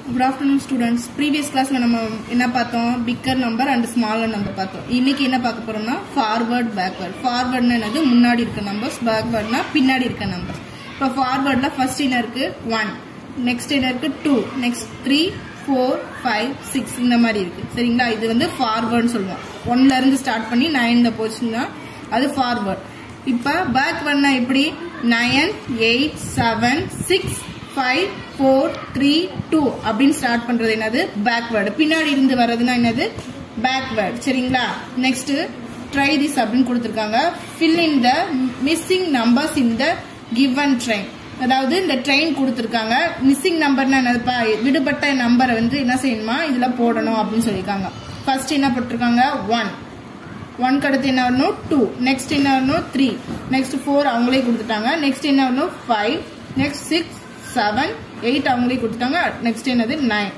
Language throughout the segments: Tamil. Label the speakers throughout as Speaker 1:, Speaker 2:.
Speaker 1: குட் ஆஃப்டர்நூன் ஸ்டூடெண்ட்ஸ் ப்ரீவியஸ் கிளாஸ்ல நம்ம என்ன பார்த்தோம் bigger number and smaller number பார்த்தோம் இன்னைக்கு என்ன பார்க்க போறோம்னா ஃபார்வர்ட் பேக்வர்ட் ஃபார்வர்ட்னா என்னது முன்னாடி இருக்க நம்பர்ஸ் பேக்வர்ட்னா பின்னாடி இருக்க நம்பர்ஸ் இப்போ ஃபார்வர்ட்ல ஃபர்ஸ்ட் என்ன இருக்கு ஒன் நெக்ஸ்ட் என்ன இருக்கு two next three four five six இந்த மாதிரி இருக்கு சரிங்களா இது வந்து ஃபார்வர்ட்னு சொல்லுவோம் ஒன்ல இருந்து ஸ்டார்ட் பண்ணி நைன்ல போச்சுன்னா அது ஃபார்வர்ட் இப்ப பேக்வர்ட்னா எப்படி nine eight seven six five four three two அப்படின்னு ஸ்டார்ட் பண்றது என்னது பேக்வேர்டு பின்னாடி இருந்து வர்றதுன்னா என்னது பேக்வேர்டு சரிங்களா நெக்ஸ்ட் ட்ரை திஸ் அப்படின்னு கொடுத்துருக்காங்க fill in the missing numbers in the given train அதாவது இந்த ட்ரெயின் கொடுத்துருக்காங்க மிஸ்ஸிங் நம்பர்னா என்னதுப்பா விடுபட்ட நம்பரை வந்து என்ன செய்யணுமா இதுல போடணும் அப்படின்னு சொல்லியிருக்காங்க ஃபர்ஸ்ட் என்ன போட்டிருக்காங்க ஒன் ஒன்க்கு அடுத்து என்ன வரணும் டூ நெக்ஸ்ட் என்ன வரணும் த்ரீ நெக்ஸ்ட் ஃபோர் அவங்களே கொடுத்துட்டாங்க நெக்ஸ்ட் என்ன வரணும் five next six seven eight அவங்களே கொடுத்துட்டாங்க நெக்ஸ்ட் என்னது நைன்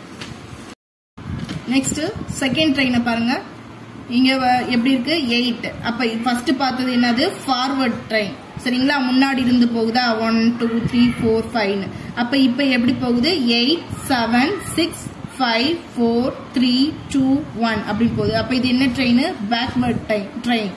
Speaker 1: நெக்ஸ்ட் செகண்ட் ட்ரெயினை பாருங்க இங்க வ- எப்படி இருக்கு எயிட் அப்ப ஃபர்ஸ்ட் பார்த்தது என்னது ஃபார்வர்ட் ட்ரெயின் சரிங்களா முன்னாடி இருந்து போகுதா ஒன் டூ த்ரீ ஃபோர் ஃபைவ்னு அப்ப இப்ப எப்படி போகுது eight seven six five four three two one அப்படின்னு போகுது அப்ப இது என்ன train backward train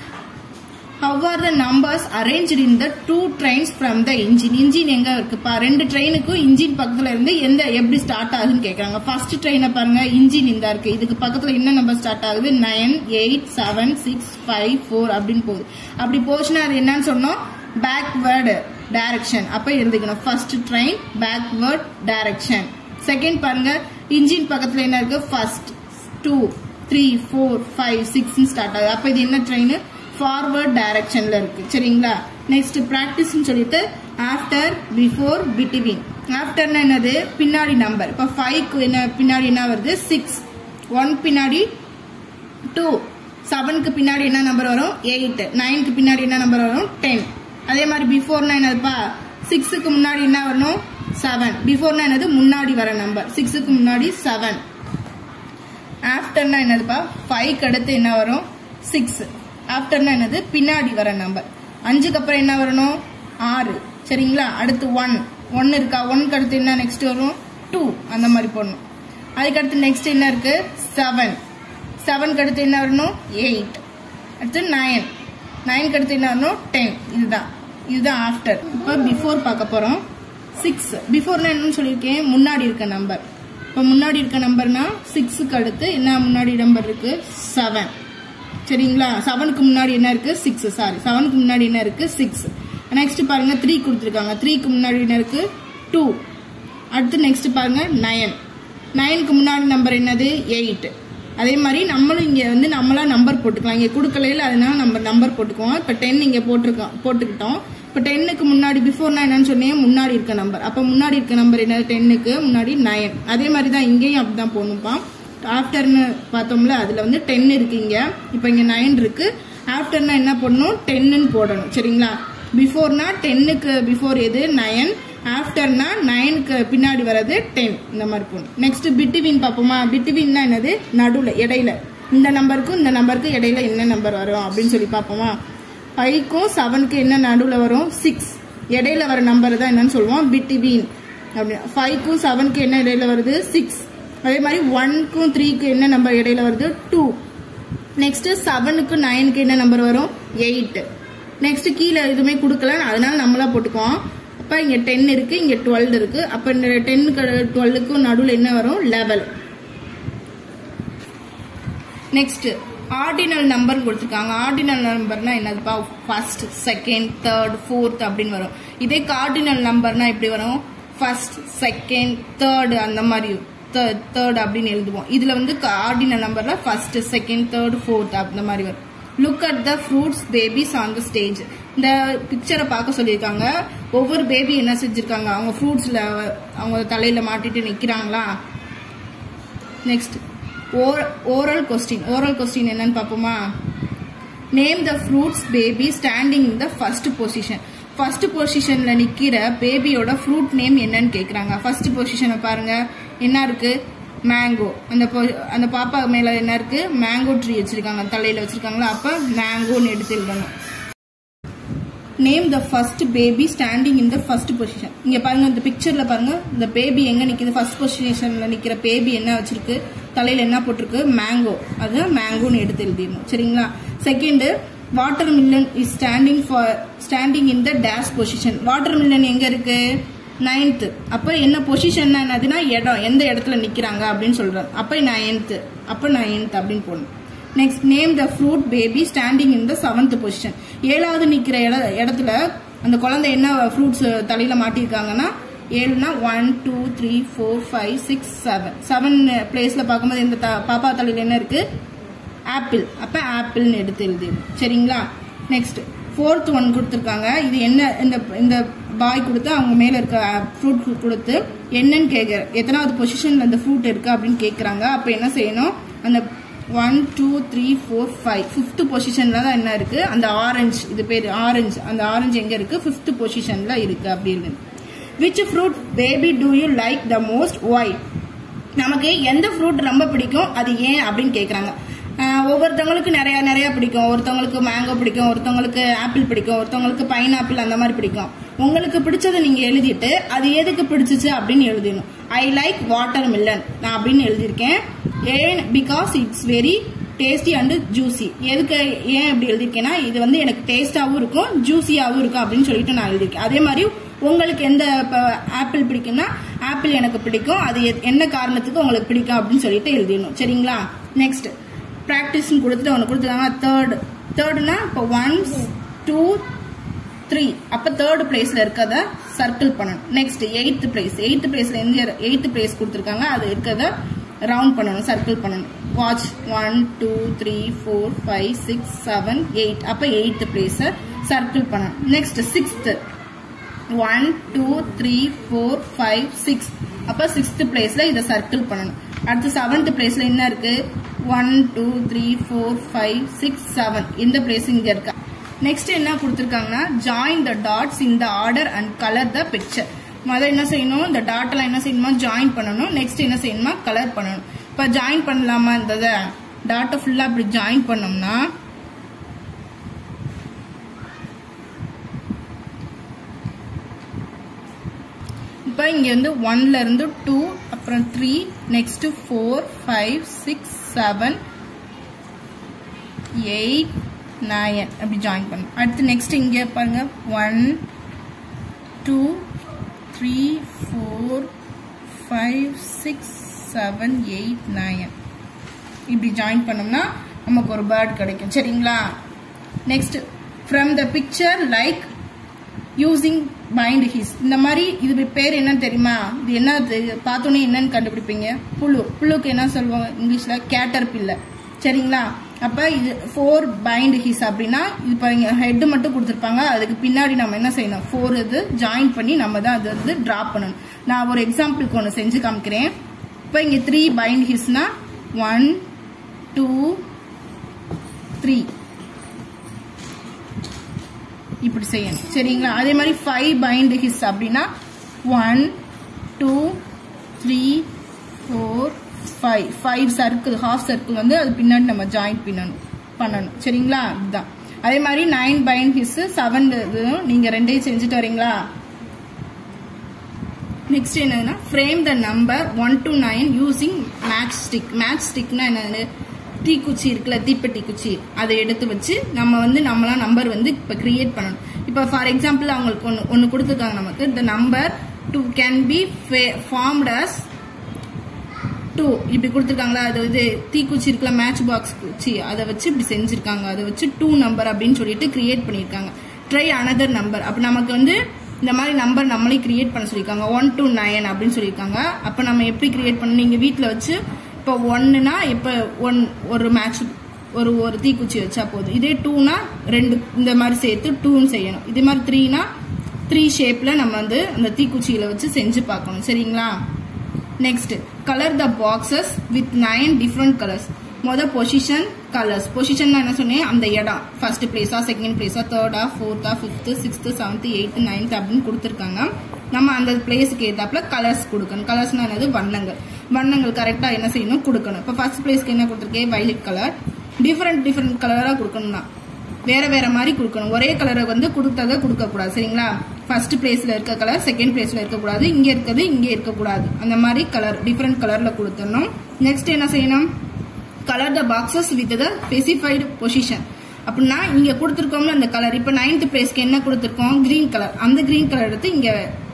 Speaker 1: How are the numbers arranged in the two trains from the engine? Engine எங்க இருக்குப்பா ரெண்டு ட்ரெயினுக்கும் இன்ஜின் பக்கத்துல இருந்து எந்த எப்படி ஸ்டார்ட் ஆகுதுன்னு கேக்குறாங்க ஃபர்ஸ்ட் ட்ரெயினை பாருங்க இன்ஜின் இந்த இருக்கு இதுக்கு பக்கத்துல என்ன நம்பர் ஸ்டார்ட் ஆகுது nine eight seven six five four அப்படின்னு போகுது அப்படி போச்சுன்னா அது என்னன்னு சொன்னோம் பேக்வேர்டு டைரக்ஷன் அப்ப எழுதிக்கணும் first train backward direction second பாருங்க இன்ஜின் பக்கத்துல என்ன இருக்கு first two three four five six start ஆகுது அப்ப இது என்ன ட்ரெயின் ஃபார்வர்ட் டைரக்ஷன்ல இருக்கு சரிங்களா நெக்ஸ்ட் ப்ராக்டிஸ்னு சொல்லிட்டு ஆஃப்டர் பிஃபோர் பிட்வீன் ஆஃப்டர்னா என்னது பின்னாடி நம்பர் இப்போ ஃபைவ்க்கு என்ன பின்னாடி என்ன வருது சிக்ஸ் ஒன் பின்னாடி டூ செவனுக்கு பின்னாடி என்ன நம்பர் வரும் எயிட் நைனுக்கு பின்னாடி என்ன நம்பர் வரும் டென் அதே மாதிரி பிஃபோர்னா என்னதுப்பா சிக்ஸுக்கு முன்னாடி என்ன வரணும் செவன் பிஃபோர்னா என்னது முன்னாடி வர நம்பர் சிக்ஸுக்கு முன்னாடி செவன் ஆஃப்டர்னா என்னதுப்பா ஃபைவ்க்கு அடுத்து என்ன வரும் சிக்ஸ் ஆஃப்டர்னா என்னது பின்னாடி வர நம்பர் அஞ்சுக்கு அப்புறம் என்ன வரணும் ஆறு சரிங்களா அடுத்து ஒன் ஒன் இருக்கா ஒன்க்கு அடுத்து என்ன நெக்ஸ்ட் வரும் டூ அந்த மாதிரி போடணும் அதுக்கு அடுத்து நெக்ஸ்ட் என்ன இருக்கு செவன் செவனுக்கு அடுத்து என்ன வரணும் எயிட் அடுத்து நைன் நைனுக்கு அடுத்து என்ன வரணும் டென் இதுதான் இதுதான் ஆஃப்டர் இப்போ பிஃபோர் பார்க்க போறோம் சிக்ஸ் பிஃபோர்னா என்னன்னு சொல்லியிருக்கேன் முன்னாடி இருக்க நம்பர் இப்போ முன்னாடி இருக்க நம்பர்னா சிக்ஸுக்கு அடுத்து என்ன முன்னாடி நம்பர் இருக்கு செவன் சரிங்களா செவனுக்கு முன்னாடி என்ன இருக்கு சிக்ஸ் சாரி செவனுக்கு முன்னாடி என்ன இருக்கு சிக்ஸ் நெக்ஸ்ட் பாருங்க த்ரீ கொடுத்துருக்காங்க த்ரீக்கு முன்னாடி என்ன இருக்கு டூ அடுத்து நெக்ஸ்ட் பாருங்க நயன் நயனுக்கு முன்னாடி நம்பர் என்னது எயிட் அதே மாதிரி நம்மளும் இங்க வந்து நம்மளா நம்பர் போட்டுக்கலாம் இங்க கொடுக்கலையில அதனால நம்ம நம்பர் போட்டுக்குவோம் இப்ப டென் இங்க போட்டிருக்கோம் போட்டுக்கிட்டோம் இப்ப டென்னுக்கு முன்னாடி பிஃபோர்னா என்னன்னு சொன்னேன் முன்னாடி இருக்க நம்பர் அப்ப முன்னாடி இருக்க நம்பர் என்ன டென்னுக்கு முன்னாடி நயன் அதே மாதிரி தான் இங்கேயும் அப்படிதான் போடணும்ப்பா ஆஃப்டர்னு பார்த்தோம்ல அதுல வந்து டென் இருக்கு இங்க இப்போ இங்க நைன் இருக்கு ஆஃப்டர்னா என்ன பண்ணணும் டென்னு போடணும் சரிங்களா பிஃபோர்னா டென்னுக்கு பிஃபோர் எது நயன் ஆஃப்டர்னா நைனுக்கு பின்னாடி வர்றது டென் இந்த மாதிரி போகணும் நெக்ஸ்ட் பிட்வீன் பார்ப்போமா பிட்வீன்னா என்னது நடுவில் இடையில இந்த நம்பருக்கும் இந்த நம்பருக்கு இடையில என்ன நம்பர் வரும் அப்படின்னு சொல்லி பார்ப்போமா ஃபைவ்க்கும் செவனுக்கு என்ன நடுவில் வரும் சிக்ஸ் இடையில வர நம்பர் தான் என்னன்னு சொல்லுவோம் பிட்வீன் அப்படி ஃபைவ்க்கும் செவனுக்கு என்ன இடையில வருது சிக்ஸ் அதே மாதிரி ஒன்க்கும் த்ரீக்கு என்ன நம்பர் இடையில வருது டூ நெக்ஸ்ட் செவனுக்கு நைனுக்கு என்ன நம்பர் வரும் எயிட் நெக்ஸ்ட் கீழே எதுவுமே கொடுக்கல அதனால நம்மளா போட்டுக்குவோம் அப்ப இங்க டென் இருக்கு இங்க டுவெல் இருக்கு அப்ப இந்த டென்னுக்கு டுவெல்லுக்கும் நடுவில் என்ன வரும் லெவல் நெக்ஸ்ட் ஆர்டினல் நம்பர் கொடுத்துருக்காங்க ஆர்டினல் நம்பர்னா என்னதுப்பா ஃபர்ஸ்ட் செகண்ட் தேர்ட் ஃபோர்த் அப்படின்னு வரும் இதே கார்டினல் நம்பர்னா எப்படி வரும் ஃபர்ஸ்ட் செகண்ட் தேர்ட் அந்த மாதிரி தேர்ட் அப்படின்னு எழுதுவோம் இதுல வந்து ஆர்டினல் நம்பர்ல ஃபர்ஸ்ட் செகண்ட் தேர்ட் ஃபோர்த் அந்த மாதிரி வரும் look at the fruits babies on the stage இந்த பிக்சரை பார்க்க சொல்லியிருக்காங்க ஒவ்வொரு பேபி என்ன செஞ்சிருக்காங்க அவங்க ஃப்ரூட்ஸ்ல அவங்க தலையில மாட்டிட்டு நிக்கிறாங்களா next oral question oral question என்னன்னு பார்ப்போமா name the fruits baby standing in the first position first பொசிஷன்ல நிக்கிற பேபியோட ஃப்ரூட் நேம் என்னன்னு கேக்குறாங்க ஃபர்ஸ்ட் பொசிஷனை பாருங்க என்ன இருக்கு மேங்கோ அந்த பொ- அந்த பாப்பா மேல என்ன இருக்கு மேங்கோ ட்ரீ வச்சிருக்காங்க தலையில வச்சிருக்காங்களா அப்ப மேங்கோன்னு எடுத்து எழுதணும் name the first baby standing in the first position இங்க பாருங்க இந்த பிக்சர்ல பாருங்க இந்த பேபி எங்க நிக்குது ஃபர்ஸ்ட் பொசிஷன்ல நிக்கிற பேபி என்ன வச்சிருக்கு தலையில என்ன போட்டிருக்கு மேங்கோ அது மேங்கோன்னு எடுத்து எழுதிடணும் சரிங்களா second watermelon is standing for standing in the dash position watermelon எங்க இருக்கு நைன்த்து அப்போ என்ன பொசிஷன் என்னதுன்னா இடம் எந்த இடத்துல நிக்கிறாங்க அப்படின்னு சொல்றாங்க அப்போ நைன்த்து அப்போ நைன்த் அப்படின்னு போடணும் next name the fruit baby standing in the seventh position ஏழாவது நிக்கிற இட இடத்துல அந்த குழந்தை என்ன ஃப்ரூட்ஸ் தலையில மாட்டியிருக்காங்கன்னா ஏழுனா one two three four five six seven seven பிளேஸ்ல பார்க்கும்போது இந்த த- பாப்பா தலையில என்ன இருக்கு ஆப்பிள் அப்ப ஆப்பிள்னு எடுத்து எழுதிடும் சரிங்களா நெக்ஸ்ட் ஃபோர்த் ஒன் கொடுத்துருக்காங்க இது என்ன இந்த இந்த பாய் கொடுத்து அவங்க மேல இருக்க ஃப்ரூட் கொடுத்து என்னன்னு கேட்குற எத்தனாவது பொசிஷன்ல அந்த ஃப்ரூட் இருக்கு அப்படின்னு கேட்குறாங்க அப்ப என்ன செய்யணும் அந்த one two three four five fifth பொசிஷன்ல தான் என்ன இருக்கு அந்த ஆரஞ்சு இது பேர் ஆரஞ்சு அந்த ஆரஞ்சு எங்க இருக்கு ஃபிஃப்த் பொசிஷன்ல இருக்கு அப்படின்னு which fruit baby do you like the most why நமக்கு எந்த ஃப்ரூட் ரொம்ப பிடிக்கும் அது ஏன் அப்படின்னு கேக்குறாங்க ஆஹ் ஒவ்வொருத்தவங்களுக்கு நிறைய நிறைய பிடிக்கும் ஒருத்தவங்களுக்கு மேங்கோ பிடிக்கும் ஒருத்தவங்களுக்கு ஆப்பிள் பிடிக்கும் ஒருத்தவங்களுக்கு பைனாப்பிள் அந்த மாதிரி பிடிக்கும் உங்களுக்கு பிடிச்சதை நீங்க எழுதிட்டு அது எதுக்கு பிடிச்சிச்சு அப்படின்னு எழுதணும் ஐ லைக் வாட்டர் மில்லன் நான் அப்படின்னு எழுதியிருக்கேன் ஏன் because it's very tasty and juicy எதுக்கு ஏன் இப்படி எழுதியிருக்கேன்னா இது வந்து எனக்கு டேஸ்டாவும் இருக்கும் ஜூசியாவும் இருக்கும் அப்படின்னு சொல்லிட்டு நான் எழுதியிருக்கேன் அதே மாதிரி உங்களுக்கு எந்த ஆப்பிள் பிடிக்கும்னா ஆப்பிள் எனக்கு பிடிக்கும் அது எ- என்ன காரணத்துக்கு உங்களுக்கு பிடிக்கும் அப்படின்னு சொல்லிட்டு எழுதிடணும் சரிங்களா நெக்ஸ்ட் ப்ராக்டிஸ்னு கொடுத்துட்டு ஒன்று கொடுத்துருக்காங்க தேர்ட் தேர்டுனா இப்போ ஒன்ஸ் டூ த்ரீ அப்போ தேர்ட் பிளேஸ்ல இருக்கத சர்க்கிள் பண்ணணும் நெக்ஸ்ட் எயித் பிளேஸ் எயித் பிளேஸ்ல எந்த எயித் பிளேஸ் கொடுத்துருக்காங்க அது இருக்கத ரவுண்ட் பண்ணணும் சர்க்கிள் பண்ணணும் watch one two three four five six seven eight அப்போ எயித் பிளேஸை சர்க்கிள் பண்ணணும் next sixth one two three four five six அப்போ சிக்ஸ்த் பிளேஸ்ல இதை சர்க்கிள் பண்ணணும் அடுத்து செவன்த் பிளேஸ்ல என்ன இருக்கு one two three four five six seven இந்த பிளேஸ் இங்க இருக்கா நெக்ஸ்ட் என்ன கொடுத்துருக்காங்கன்னா join the dots in the order and colour the picture முதல்ல என்ன செய்யணும் இந்த டாட் எல்லாம் என்ன செய்யணுமா ஜாயின் பண்ணணும் நெக்ஸ்ட் என்ன செய்யணுமா கலர் பண்ணணும் இப்போ ஜாயின் பண்ணலாமா இந்த டாட்டை ஃபுல்லா அப்படி ஜாயின் பண்ணோம்னா இப்போ இங்க வந்து ஒன்ல இருந்து டூ அப்புறம் three next four five six seven eight nine அப்படி ஜாயின் பண்ணும் அடுத்து நெக்ஸ்ட் இங்கே பாருங்க one two three four five six seven eight nine இப்படி ஜாயின் பண்ணோம்னா நமக்கு ஒரு பேர்ட் கிடைக்கும் சரிங்களா next from the picture like using find his இந்த மாதிரி இது பேர் என்னன்னு தெரியுமா இது என்ன தெரி- பார்த்தோன்னே என்னன்னு கண்டுபிடிப்பீங்க புழு புழுக்கு என்ன சொல்லுவாங்க இங்கிலீஷ்ல கேட்டர் பில்லை சரிங்களா அப்ப இது ஃபோர் பைண்ட் ஹிஸ் அப்படின்னா இப்போ இங்க ஹெட் மட்டும் கொடுத்துருப்பாங்க அதுக்கு பின்னாடி நம்ம என்ன செய்யணும் ஃபோர் இது ஜாயின் பண்ணி நம்ம தான் அது வந்து டிரா பண்ணணும் நான் ஒரு எக்ஸாம்பிளுக்கு ஒன்று செஞ்சு காமிக்கிறேன் இப்போ இங்க three find his one two three இப்படி செய்யணும் சரிங்களா அதே மாதிரி ஃபைவ் பைண்ட் ஹிஸ் அப்படின்னா one two three four five five circle half circle வந்து அது பின்னாடி நம்ம ஜாயின் பண்ணணும் பண்ணணும் சரிங்களா இதுதான் அதே மாதிரி நைன் பைண்ட் ஹிஸ் செவன் இதுவும் நீங்க ரெண்டையும் செஞ்சுட்டு வரீங்களா நெக்ஸ்ட் என்னன்னா frame the number one to nine using match stick match ஸ்டிக்னா என்னது தீக்குச்சி இருக்குல்ல தீப்பெட்டி குச்சி அதை எடுத்து வச்சு நம்ம வந்து நம்மளாம் நம்பர் வந்து இப்போ கிரியேட் பண்ணணும் இப்போ ஃபார் எக்ஸாம்பிள் அவங்களுக்கு ஒன்று ஒன்று கொடுத்துருக்காங்க நமக்கு the number two can be formed as two இப்படி கொடுத்துருக்காங்களா அது இது தீக்குச்சி இருக்குல்ல மேட்ச் பாக்ஸ் குச்சி அதை வச்சு இப்படி செஞ்சிருக்காங்க அதை வச்சு டூ நம்பர் அப்படின்னு சொல்லிட்டு கிரியேட் பண்ணியிருக்காங்க ட்ரை அனதர் நம்பர் அப்போ நமக்கு வந்து இந்த மாதிரி நம்பர் நம்மளே கிரியேட் பண்ண சொல்லியிருக்காங்க ஒன் டு நைன் அப்படின்னு சொல்லியிருக்காங்க அப்போ நம்ம எப்படி கிரியேட் பண்ண நீங்கள் வீட்டில் வச்சு இப்போ ஒன்னுனா இப்போ ஒன் ஒரு மேட்ச் ஒரு ஒரு தீக்குச்சி வச்சா போதும் இதே டூனா ரெண்டு இந்த மாதிரி சேர்த்து டூன்னு செய்யணும் இதே மாதிரி த்ரீனா த்ரீ ஷேப்பில் நம்ம வந்து அந்த தீக்குச்சிகளை வச்சு செஞ்சு பார்க்கணும் சரிங்களா next colour the boxes with nine different colours மொத பொசிஷன் கலர்ஸ் பொசிஷன் என்ன சொன்னேன் அந்த இடம் ஃபர்ஸ்ட் பிளேஸா செகண்ட் பிளேஸா தேர்டா ஃபோர்த்தா fifth sixth seventh eighth ninth அப்படின்னு கொடுத்துருக்காங்க நம்ம அந்த பிளேஸுக்கு ஏத்தாப்புல கலர்ஸ் கொடுக்கணும் கலர்ஸ்னா என்னது வண்ணங்கள் வண்ணங்கள் கரெக்டா என்ன செய்யணும் கொடுக்கணும் இப்போ ஃபர்ஸ்ட் பிளேஸ்க்கு என்ன கொடுத்துருக்கேன் வைலட் கலர் டிஃப்ரெண்ட் டிஃப்ரெண்ட் கலரா கொடுக்கணும்னா வேற வேற மாதிரி கொடுக்கணும் ஒரே கலரை வந்து கொடுத்ததை கொடுக்க கூடாது சரிங்களா ஃபர்ஸ்ட் பிளேஸ்ல இருக்க கலர் செகண்ட் பிளேஸ்ல இருக்கக்கூடாது இங்க இருக்கிறது இங்க இருக்கக்கூடாது அந்த மாதிரி கலர் டிஃப்ரெண்ட் கலர்ல கொடுத்துடணும் நெக்ஸ்ட் என்ன செய்யணும் colour the boxes with the specified position அப்படின்னா இங்க கொடுத்துருக்கோம்ல அந்த கலர் இப்போ நைன்த் பிளேஸ்க்கு என்ன கொடுத்துருக்கோம் கிரீன் கலர் அந்த கிரீன் கலர் எடுத்து இங்க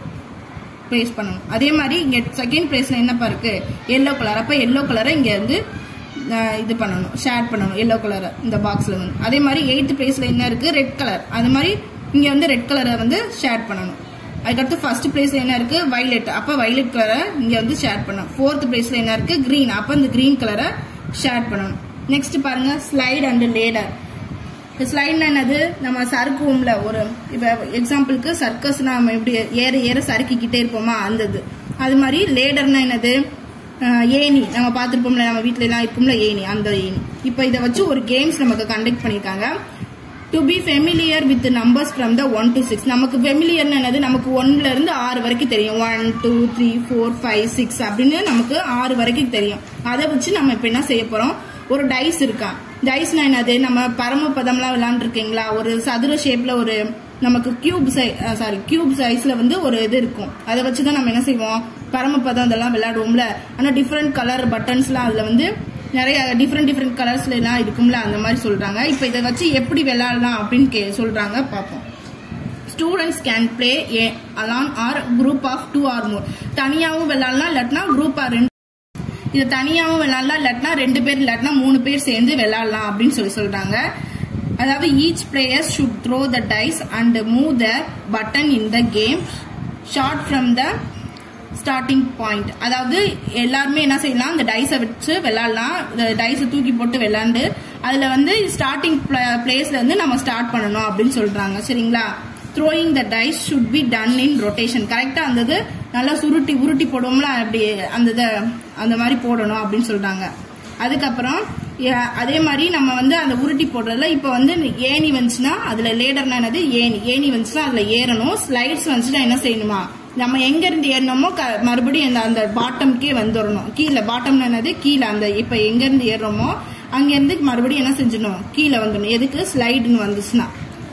Speaker 1: பிளேஸ் பண்ணணும் அதே மாதிரி இங்க செகண்ட் பிளேஸ்ல என்னப்பா இருக்கு எல்லோ கலர் அப்ப எல்லோ கலரை இங்க வந்து அஹ், இது பண்ணணும் ஷேர் பண்ணணும் எல்லோ கலரை இந்த பாக்ஸ்ல வந்து அதே மாதிரி எயித்து பிளேஸ்ல என்ன இருக்கு ரெட் கலர் அது மாதிரி இங்க வந்து ரெட் கலரை வந்து ஷேர் பண்ணணும் அதுக்கடுத்து ஃபர்ஸ்ட் பிளேஸ்ல என்ன இருக்கு வைலட் அப்ப வைலட் கலரை இங்க வந்து ஷேர் பண்ணணும் ஃபோர்த் பிளேஸ்ல என்ன இருக்கு கிரீன் அப்ப இந்த கிரீன் கலரை ஷேர் பண்ணணும் நெக்ஸ்ட் பாருங்க ஸ்லைட் அண்ட் லேடர் ஸ்லைட்னா என்னது நம்ம சறுக்குவோம்ல ஒரு இப்போ எக்ஸாம்பிளுக்கு சர்க்கஸ் நம்ம எப்படி ஏற ஏற சறுக்கிக்கிட்டே இருப்போமா அந்த இது அது மாதிரி லேடர்னா என்னது அஹ், ஏணி நம்ம பார்த்துருப்போம்ல நம்ம வீட்ல எல்லாம் இருக்கும்ல ஏணி அந்த ஏணி இப்போ இதை வச்சு ஒரு கேம்ஸ் நமக்கு கண்டக்ட் பண்ணியிருக்காங்க to be familiar with numbers from the one to six நமக்கு ஃபெமிலியர்னு என்னது நமக்கு ஒன்ல இருந்து ஆறு வரைக்கும் தெரியும் one two three four five six அப்படின்னு நமக்கு ஆறு வரைக்கும் தெரியும் அதை வச்சு நம்ம இப்போ என்ன செய்ய போறோம் ஒரு டைஸ் இருக்கா டைஸ்னா என்னது நம்ம பரமபதம்லாம் விளாண்டுருக்கீங்களா ஒரு சதுர ஷேப்ல ஒரு நமக்கு கியூப் சை சாரி கியூப் சைஸ்ல வந்து ஒரு இது இருக்கும் அதை வச்சு தான் நம்ம என்ன செய்வோம் பரமபதம் இதெல்லாம் விளையாடுவோம்ல ஆனா டிஃப்ரெண்ட் கலர் பட்டன்ஸ்லாம் அதுல வந்து நிறைய டிஃப்ரெண்ட் டிஃப்ரெண்ட் கலர்ஸ்ல எல்லாம் இருக்கும்ல அந்த மாதிரி சொல்றாங்க இப்போ இதை வச்சு எப்படி விளையாடலாம் அப்படின்னு கே சொல்றாங்க பார்ப்போம் students can play a alone or group of two or more தனியாகவும் விளையாடலாம் இல்லாட்டினா குரூப்பா ரெண்டு இது தனியாகவும் விளையாடலாம் இல்லாட்டினா ரெண்டு பேர் இல்லாட்டினா மூணு பேர் சேர்ந்து விளையாடலாம் அப்படின்னு சொல்லி சொல்றாங்க அதாவது each player should throw the dice and move the button in the game short from the starting point அதாவது எல்லாருமே என்ன செய்யலாம் அந்த டைஸை வச்சு விளையாடலாம் டைஸை தூக்கி போட்டு விளையாண்டு அதுல வந்து ஸ்டார்டிங் பிளேஸ்ல இருந்து நம்ம ஸ்டார்ட் பண்ணணும் அப்படின்னு சொல்றாங்க சரிங்களா throwing the dice should be done in rotation கரெக்டா அந்த இது நல்லா சுருட்டி உருட்டி போடுவோம்ல அப்படி அந்த இதை அந்த மாதிரி போடணும் அப்படின்னு சொல்றாங்க அதுக்கப்புறம் ஏ- அதே மாதிரி நம்ம வந்து அந்த உருட்டி போடுறதுல இப்போ வந்து ஏணி வந்துச்சுன்னா அதுல லேடர்னா என்னது ஏணி ஏணி வந்துச்சுன்னா அதுல ஏறணும் ஸ்லைட்ஸ் வந்துச்சுன்னா என்ன செய்யணுமா நம்ம எங்க இருந்து ஏறணுமோ க- மறுபடியும் அந்த அந்த பாட்டம்க்கே வந்துடணும் கீழே பாட்டம்னா என்னது கீழே அந்த இப்போ எங்க இருந்து ஏறுறோமோ அங்க இருந்து மறுபடியும் என்ன செஞ்சிடணும் கீழே வந்துடணும் எதுக்கு ஸ்லைடுன்னு வந்துச்சுன்னா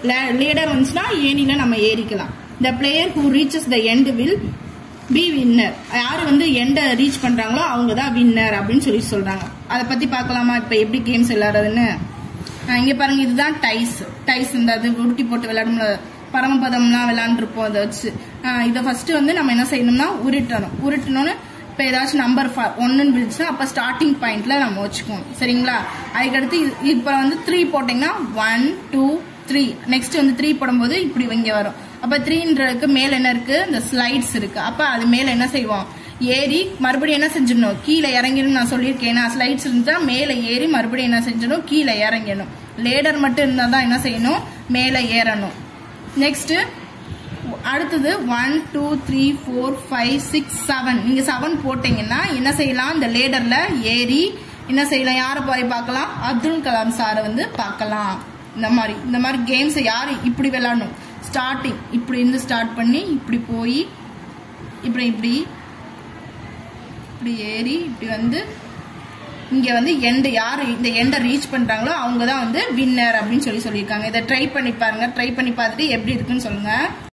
Speaker 1: லேடர் வந்துச்சுன்னா ஏணில நம்ம ஏறிக்கலாம் the player who reaches the end will be winner யாரு வந்து எண்டை ரீச் பண்றாங்களோ அவங்க தான் வின்னர் அப்படின்னு சொல்லி சொல்றாங்க அதை பத்தி பார்க்கலாமா இப்ப எப்படி கேம்ஸ் விளையாடுறதுன்னு ஆஹ் இங்க பாருங்க இதுதான் டைஸ் டைஸ் இந்த அது உருட்டி போட்டு விளையாடும்ல பரமபதம்லாம் விளையாண்டுருப்போம் அதை வச்சு ஆஹ் இதை ஃபர்ஸ்ட் வந்து நம்ம என்ன செய்யணும்னா உருட்டணும் உருட்டணும்னு இப்போ ஏதாச்சும் நம்பர் ஒன்றுன்னு விழுச்சுன்னா அப்போ ஸ்டார்டிங் பாயிண்ட்ல நம்ம வச்சுக்குவோம் சரிங்களா அதுக்கடுத்து இது- இப்போ வந்து த்ரீ போட்டிங்கன்னா ஒன் டூ த்ரீ நெக்ஸ்ட் வந்து த்ரீ போடும்போது இப்படி இங்க வரும் அப்ப த்ரீன்றதுக்கு மேல என்ன இருக்கு இந்த ஸ்லைட்ஸ் இருக்கு அப்ப அது மேல என்ன செய்வோம் ஏறி மறுபடியும் என்ன செஞ்சிடணும் கீழே இறங்கணும் நான் சொல்லியிருக்கேன் நான் ஸ்லைட்ஸ் இருந்தா மேல ஏறி மறுபடியும் என்ன செஞ்சிடணும் கீழே இறங்கணும் லேடர் மட்டும் இருந்தா தான் என்ன செய்யணும் மேல ஏறணும் நெக்ஸ்ட் அடுத்தது one two three four five six seven நீங்க செவன் போட்டீங்கன்னா என்ன செய்யலாம் இந்த லேடர்ல ஏறி என்ன செய்யலாம் யாரை போய் பார்க்கலாம் அப்துல் கலாம் சாரை வந்து பார்க்கலாம் இந்த மாதிரி இந்த மாதிரி கேம்ஸை யார் இப்படி விளையாடணும் ஸ்டார்டிங் இப்படி இருந்து ஸ்டார்ட் பண்ணி இப்படி போய் இப்படி இப்படி இப்படி ஏறி இப்படி வந்து இங்க வந்து எண்டு யார் இந்த எண்டை ரீச் பண்றாங்களோ அவங்க தான் வந்து வின்னர் அப்படின்னு சொல்லி சொல்லியிருக்காங்க இதை ட்ரை பண்ணி பாருங்க ட்ரை பண்ணி பார்த்துட்டு எப்படி இருக்குன்னு சொல்லுங்க